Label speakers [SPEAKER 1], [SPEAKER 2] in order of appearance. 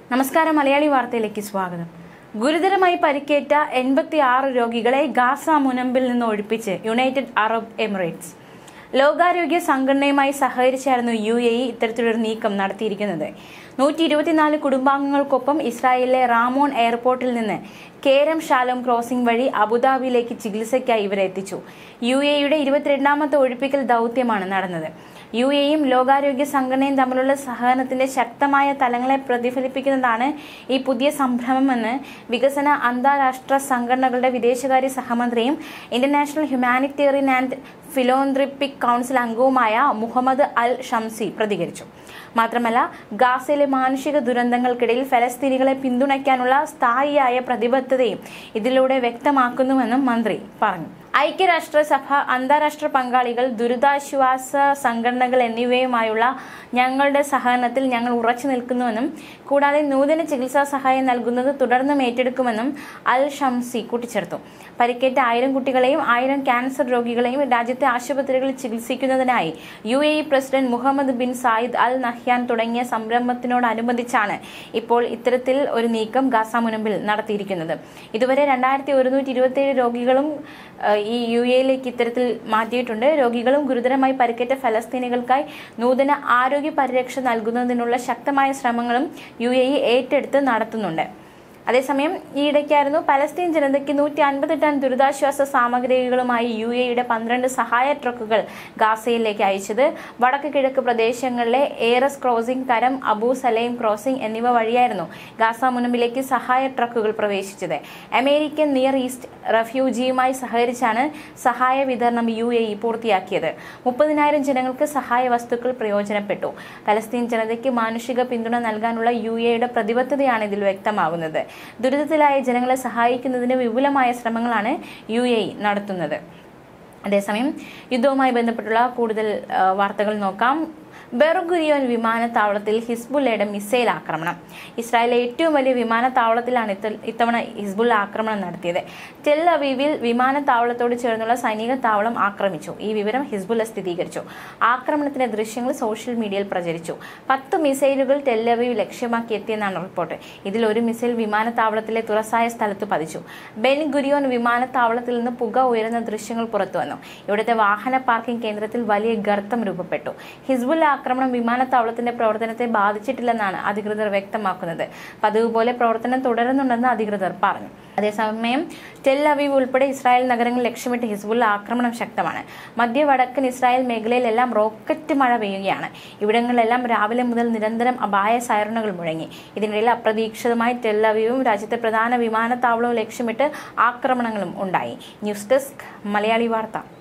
[SPEAKER 1] നമസ്കാരം മലയാളി വാർത്തയിലേക്ക് സ്വാഗതം ഗുരുതരമായി പരിക്കേറ്റ എൺപത്തി ആറ് രോഗികളെ ഗാസ മുനമ്പിൽ നിന്ന് ഒഴിപ്പിച്ച് യുണൈറ്റഡ് അറബ് എമിറേറ്റ്സ് ലോകാരോഗ്യ സംഘടനയുമായി സഹകരിച്ചായിരുന്നു യു എ ഇ ഇത്തരത്തിലൊരു നീക്കം നടത്തിയിരിക്കുന്നത് നൂറ്റി ഇരുപത്തിനാല് കുടുംബാംഗങ്ങൾക്കൊപ്പം ഇസ്രായേലിലെ റാമോൺ എയർപോർട്ടിൽ നിന്ന് കേരം ഷാലോം ക്രോസിംഗ് വഴി അബുദാബിയിലേക്ക് ചികിത്സയ്ക്കായി ഇവരെ എത്തിച്ചു യു എയുടെ ഇരുപത്തിരണ്ടാമത്തെ ഒഴിപ്പിക്കൽ ദൗത്യമാണ് നടന്നത് യു എയും ലോകാരോഗ്യ സംഘടനയും തമ്മിലുള്ള സഹകരണത്തിന്റെ ശക്തമായ തലങ്ങളെ പ്രതിഫലിപ്പിക്കുന്നതാണ് ഈ പുതിയ സംരംഭമെന്ന് വികസന അന്താരാഷ്ട്ര സംഘടനകളുടെ വിദേശകാര്യ സഹമന്ത്രിയും international humanitarian and philanthropic council അംഗവുമായ മുഹമ്മദ് അൽ ഷംസി പ്രതികരിച്ചു മാത്രമല്ല ഗാസയിലെ മാനുഷിക ദുരന്തങ്ങൾക്കിടയിൽ ഫലസ്തീനികളെ പിന്തുണയ്ക്കാനുള്ള സ്ഥായിയായ പ്രതിബദ്ധതയും ഇതിലൂടെ വ്യക്തമാക്കുന്നുവെന്നും മന്ത്രി പറഞ്ഞു ഐക്യരാഷ്ട്രസഭ അന്താരാഷ്ട്ര പങ്കാളികൾ ദുരിതാശ്വാസ സംഘടനകൾ എന്നിവയുമായുള്ള ഞങ്ങളുടെ സഹകരണത്തിൽ ഞങ്ങൾ ഉറച്ചു നിൽക്കുന്നുവെന്നും കൂടാതെ നൂതന ചികിത്സാ സഹായം നൽകുന്നത് തുടർന്നും ഏറ്റെടുക്കുമെന്നും അൽ ഷംസി കൂട്ടിച്ചേർത്തു പരിക്കേറ്റ ആയിരം കുട്ടികളെയും ആയിരം ക്യാൻസർ രോഗികളെയും രാജ്യത്തെ ആശുപത്രികളിൽ ചികിത്സിക്കുന്നതിനായി U A E president Mohamed bin Zayed Al Nahyan തുടങ്ങിയ സംരംഭത്തിനോടനുബന്ധിച്ചാണ് ഇപ്പോൾ ഇത്തരത്തിൽ ഒരു നീക്കം ഗാസ മുനമ്പിൽ നടത്തിയിരിക്കുന്നത് ഇതുവരെ രണ്ടായിരത്തി ഒരുന്നൂറ്റി ഇരുപത്തിയേഴ് രോഗികളും ഏഹ്, ഈ യു എയിലേക്ക് ഇത്തരത്തിൽ മാറ്റിയിട്ടുണ്ട് രോഗികളും ഗുരുതരമായി പരിക്കേറ്റ ഫലസ്തീനികൾക്കായി നൂതന ആരോഗ്യ പരിരക്ഷ നൽകുന്നതിനുള്ള ശക്തമായ ശ്രമങ്ങളും യു എ ഇ ഏറ്റെടുത്ത് നടത്തുന്നുണ്ട് അതേസമയം ഈയിടയ്ക്കായിരുന്നു പലസ്തീൻ ജനതയ്ക്ക് നൂറ്റി അൻപത് ടൺ ദുരിതാശ്വാസ സാമഗ്രികളുമായി യു എയുടെ പന്ത്രണ്ട് സഹായ ട്രക്കുകൾ ഗാസയിലേക്ക് അയച്ചത് വടക്ക് കിഴക്ക് പ്രദേശങ്ങളിലെ ഏറസ് ക്രോസിംഗ് കരം അബൂ സലൈം ക്രോസിംഗ് എന്നിവ വഴിയായിരുന്നു ഗാസ മുനമ്പിലേക്ക് സഹായ ട്രക്കുകൾ പ്രവേശിച്ചത് അമേരിക്കൻ നിയർ ഈസ്റ്റ് റഫ്യൂജിയുമായി സഹകരിച്ചാണ് സഹായ വിതരണം യു എ ഇ പൂർത്തിയാക്കിയത് മുപ്പതിനായിരം ജനങ്ങൾക്ക് സഹായ വസ്തുക്കൾ പ്രയോജനപ്പെട്ടു പലസ്തീൻ ജനതയ്ക്ക് മാനുഷിക പിന്തുണ നൽകാനുള്ള യു എയുടെ പ്രതിബദ്ധതയാണ് ഇതിൽ വ്യക്തമാകുന്നത് ദുരിതത്തിലായ ജനങ്ങളെ സഹായിക്കുന്നതിന് വിപുലമായ ശ്രമങ്ങളാണ് യു എ ഇ നടത്തുന്നത് അതേസമയം യുദ്ധവുമായി ബന്ധപ്പെട്ടുള്ള കൂടുതൽ ആ, വാർത്തകൾ നോക്കാം ബെറുഗുരിയോൻ വിമാനത്താവളത്തിൽ ഹിസ്ബുള്ളയുടെ മിസൈൽ ആക്രമണം ഇസ്രായേലിലെ ഏറ്റവും വലിയ വിമാനത്താവളത്തിലാണ് ഇത്ത- ഇത്തവണ ഹിസ്ബുള്ള ആക്രമണം നടത്തിയത് ടെൽ അവീവിൽ വിമാനത്താവളത്തോട് ചേർന്നുള്ള സൈനിക താവളം ആക്രമിച്ചു ഈ വിവരം ഹിസ്ബുള്ള സ്ഥിരീകരിച്ചു ആക്രമണത്തിന്റെ ദൃശ്യങ്ങൾ സോഷ്യൽ മീഡിയയിൽ പ്രചരിച്ചു പത്ത് മിസൈലുകൾ ടെൽ അവീവ് ലക്ഷ്യമാക്കി എത്തിയെന്നാണ് റിപ്പോർട്ട് ഇതിൽ ഒരു മിസൈൽ വിമാനത്താവളത്തിലെ തുറസായ സ്ഥലത്ത് പതിച്ചു ബെൻ ഗുരിയോൻ വിമാനത്താവളത്തിൽ നിന്ന് പുക ഉയരുന്ന ദൃശ്യങ്ങൾ പുറത്തുവന്നു ഇവിടുത്തെ വാഹന പാർക്കിംഗ് കേന്ദ്രത്തിൽ വലിയ ഗർത്തം രൂപപ്പെട്ടു ഹിസ്ബുള്ള ആക്രമണം വിമാനത്താവളത്തിന്റെ പ്രവർത്തനത്തെ ബാധിച്ചിട്ടില്ലെന്നാണ് അധികൃതർ വ്യക്തമാക്കുന്നത് പതിവ് പോലെ പ്രവർത്തനം തുടരുന്നുണ്ടെന്ന് അധികൃതർ പറഞ്ഞു അതേസമയം ടെൽ അവീവ് ഉൾപ്പെടെ ഇസ്രായേൽ നഗരങ്ങൾ ലക്ഷ്യമിട്ട് ഹിസ്ബുള്ള ആക്രമണം ശക്തമാണ് മധ്യ വടക്കൻ ഇസ്രായേൽ മേഖലയിലെല്ലാം റോക്കറ്റ് മഴ പെയ്യുകയാണ് ഇവിടങ്ങളിലെല്ലാം രാവിലെ മുതൽ നിരന്തരം അപായ സൈറണുകൾ മുഴങ്ങി ഇതിനിടയിൽ അപ്രതീക്ഷിതമായി ടെൽ അവീവും രാജ്യത്തെ പ്രധാന വിമാനത്താവളവും ലക്ഷ്യമിട്ട് ആക്രമണങ്ങളും ഉണ്ടായി ന്യൂസ് ഡെസ്ക് മലയാളി വാർത്ത